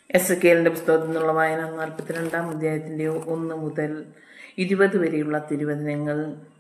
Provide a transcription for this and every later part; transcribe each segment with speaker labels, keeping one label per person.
Speaker 1: S കെലിൻ്റെ പുസ്തകത്തിൽ നിന്നുള്ള വായന നാൽപ്പത്തിരണ്ടാം അധ്യായത്തിൻ്റെ ഒന്ന് മുതൽ ഇരുപത് വരെയുള്ള തിരുവചനങ്ങൾ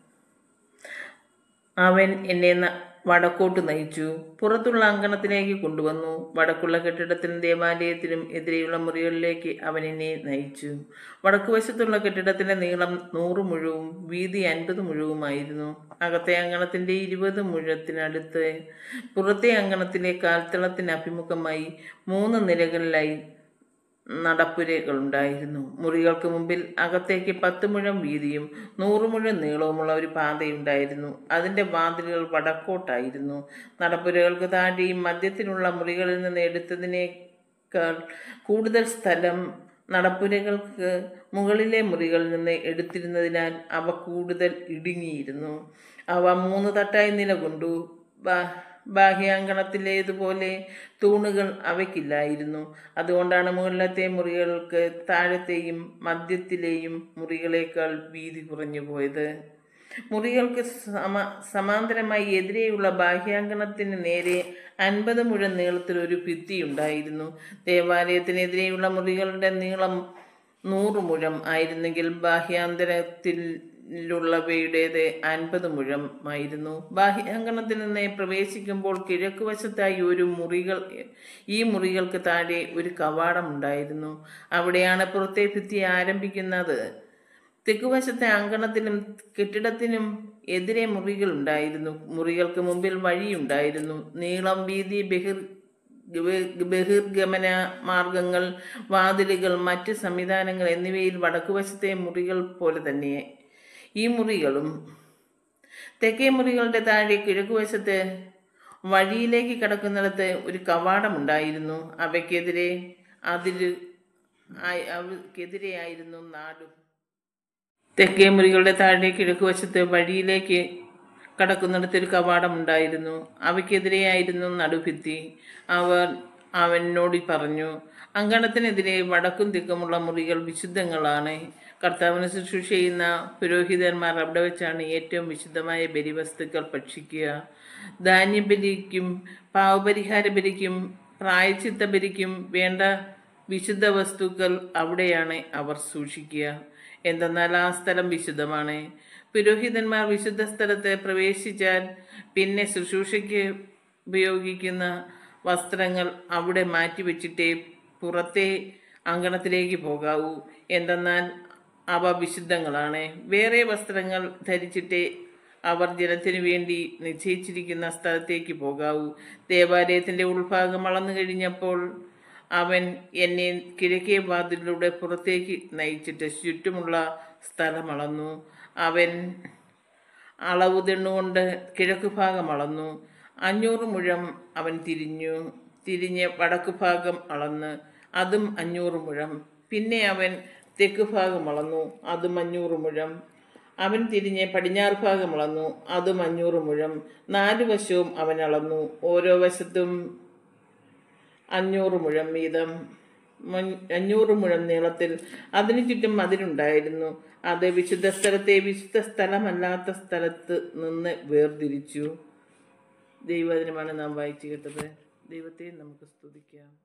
Speaker 1: അവൻ എന്നെ ന- വടക്കോട്ട് നയിച്ചു പുറത്തുള്ള അങ്കണത്തിലേക്ക് കൊണ്ടുവന്നു വടക്കുള്ള കെട്ടിടത്തിനും ദേവാലയത്തിനും എതിരെയുള്ള മുറികളിലേക്ക് അവൻ എന്നെ നയിച്ചു വടക്കുവശത്തുള്ള കെട്ടിടത്തിന്റെ നീളം നൂറ് മുഴവും വീതി അൻപത് മുഴവുമായിരുന്നു അകത്തെ അങ്കണത്തിന്റെ ഇരുപത് മുഴത്തിനടുത്ത് പുറത്തെ അങ്കണത്തിലെ കാൽത്തളത്തിന് അഭിമുഖമായി മൂന്ന് നിലകളിലായി നടപ്പുരകളുണ്ടായിരുന്നു മുറികൾക്ക് മുമ്പിൽ അകത്തേക്ക് പത്ത് മുഴം വീതിയും നൂറ് മുഴം നീളവുമുള്ള ഒരു പാതയുണ്ടായിരുന്നു അതിന്റെ വാതിലുകൾ വടക്കോട്ടായിരുന്നു നടപ്പുരകൾക്ക് താഴെയും മധ്യത്തിലുള്ള മുറികളിൽ നിന്ന് എടുത്തതിനേക്കാൾ കൂടുതൽ സ്ഥലം നടപ്പുരകൾക്ക് മുകളിലെ മുറികളിൽ നിന്ന് എടുത്തിരുന്നതിനാൽ അവ കൂടുതൽ ഇടുങ്ങിയിരുന്നു അവ മൂന്ന് തട്ടായി നിലകൊണ്ടു ബാ- ബാഹ്യാങ്കണത്തിലേതുപോലെ തൂണുകൾ അവയ്ക്കില്ലായിരുന്നു അതുകൊണ്ടാണ് മുകളിലത്തെ മുറികൾക്ക് താഴത്തെയും മധ്യത്തിലെയും മുറികളേക്കാൾ വീതി കുറഞ്ഞു പോയത് മുറികൾക്ക് സമ സമാന്തരമായി എതിരെയുള്ള ബാഹ്യാങ്കണത്തിന് നേരെ അൻപത് മുഴം നീളത്തിൽ ഒരു ഭിത്തിയുണ്ടായിരുന്നു ദേവാലയത്തിനെതിരെയുള്ള മുറികളുടെ നീളം നൂറ് മുഴം ആയിരുന്നെങ്കിൽ ബാഹ്യാന്തരത്തിലുള്ളവയുടേത് അൻപത് മുഴം ആയിരുന്നു ബാഹ്യാങ്കണത്തിൽ നിന്ന് പ്രവേശിക്കുമ്പോൾ കിഴക്കുവശത്തായി ഒരു മുറികൾ ഈ മുറികൾക്ക് താഴെ ഒരു കവാടം ഉണ്ടായിരുന്നു അവിടെയാണ് പുറത്തെ ഭിത്തി ആരംഭിക്കുന്നത് തെക്കുവശത്തെ അങ്കണത്തിനും കെട്ടിടത്തിനും എതിരെ മുറികൾ ഉണ്ടായിരുന്നു മുറികൾക്ക് മുമ്പിൽ വഴിയുണ്ടായിരുന്നു നീളം വീതി ബഹിർ ബഹി- ബഹിർഗമന മാർഗങ്ങൾ വാതിലുകൾ മറ്റ് സംവിധാനങ്ങൾ എന്നിവയിൽ വടക്കുവശത്തെ മുറികൾ പോലെ തന്നെ ഈ മുറികളും തെക്കേ മുറികളുടെ താഴെ കിഴക്കുവശത്ത് വഴിയിലേക്ക് കടക്കുന്നിടത്ത് ഒരു കവാടമുണ്ടായിരുന്നു അവയ്ക്കെതിരെ അതിര് ആയി- അവയ്ക്കെതിരെയായിരുന്നു നാടും തെക്കേ മുറികളുടെ താഴെ കിഴക്കുവശത്ത് വഴിയിലേക്ക് കടക്കുന്നിടത്ത് ഒരു കവാടമുണ്ടായിരുന്നു അവയ്ക്കെതിരെയായിരുന്നു നടുഭിത്തി അവർ അവനോട് പറഞ്ഞു അങ്കണത്തിനെതിരെ വടക്കും തെക്കുമുള്ള മുറികൾ വിശുദ്ധങ്ങളാണ് കർത്താവിന് ശുശ്രൂഷ ചെയ്യുന്ന പുരോഹിതന്മാർ അവിടെ വെച്ചാണ് ഏറ്റവും വിശുദ്ധമായ ബലിവസ്തുക്കൾ ഭക്ഷിക്കുക ധാന്യബലിക്കും പാവപരിഹാര ബലിക്കും പ്രായച്ചിത്ത ബലിക്കും വേണ്ട വിശുദ്ധ വസ്തുക്കൾ അവിടെയാണ് അവർ സൂക്ഷിക്കുക എന്തെന്നാൽ ആ സ്ഥലം വിശുദ്ധമാണ് പുരോഹിതന്മാർ വിശുദ്ധ സ്ഥലത്ത് പ്രവേശിച്ചാൽ പിന്നെ ശുശ്രൂഷയ്ക്ക് ഉപയോഗിക്കുന്ന വസ്ത്രങ്ങൾ അവിടെ മാറ്റിവെച്ചിട്ടേ പുറത്തെ അങ്കണത്തിലേക്ക് പോകാവൂ എന്തെന്നാൽ അവ വിശുദ്ധങ്ങളാണ് വേറെ വസ്ത്രങ്ങൾ ധരിച്ചിട്ടേ അവർ ജനത്തിനു വേണ്ടി നിശ്ചയിച്ചിരിക്കുന്ന സ്ഥലത്തേക്ക് പോകാവൂ ദേവാലയത്തിന്റെ ഉൾഭാഗം അളന്നു കഴിഞ്ഞപ്പോൾ അവൻ എന്നെ കിഴക്കേ വാതിലിലൂടെ പുറത്തേക്ക് നയിച്ചിട്ട് ചുറ്റുമുള്ള സ്ഥലം അളന്നു അവൻ അളവ് തെണ്ണുകൊണ്ട് കിഴക്ക് ഭാഗം അളന്നു അഞ്ഞൂറ് മുഴം അവൻ തിരിഞ്ഞു തിരിഞ്ഞ് വടക്ക് ഭാഗം അളന്ന് അതും അഞ്ഞൂറ് മുഴം പിന്നെ അവൻ തെക്ക് ഭാഗം അളന്നു അതും അഞ്ഞൂറ് മുഴം അവൻ തിരിഞ്ഞ് പടിഞ്ഞാറ് ഭാഗം അളന്നു അതും അഞ്ഞൂറ് മുഴം നാല് വശവും അവൻ അളന്നു ഓരോ വശത്തും അഞ്ഞൂറ് മുഴം വീതം മൻ- അഞ്ഞൂറ് മുഴം നീളത്തിൽ അതിനു ചുറ്റും മതിലുണ്ടായിരുന്നു അത് വിശുദ്ധ സ്ഥലത്തെ വിശുദ്ധ സ്ഥലമല്ലാത്ത സ്ഥലത്ത് നിന്ന് വേർതിരിച്ചു ദൈവദിനമാണ് നാം വായിച്ചു കേട്ടത് ദൈവത്തെ നമുക്ക് സ്തുതിക്കാം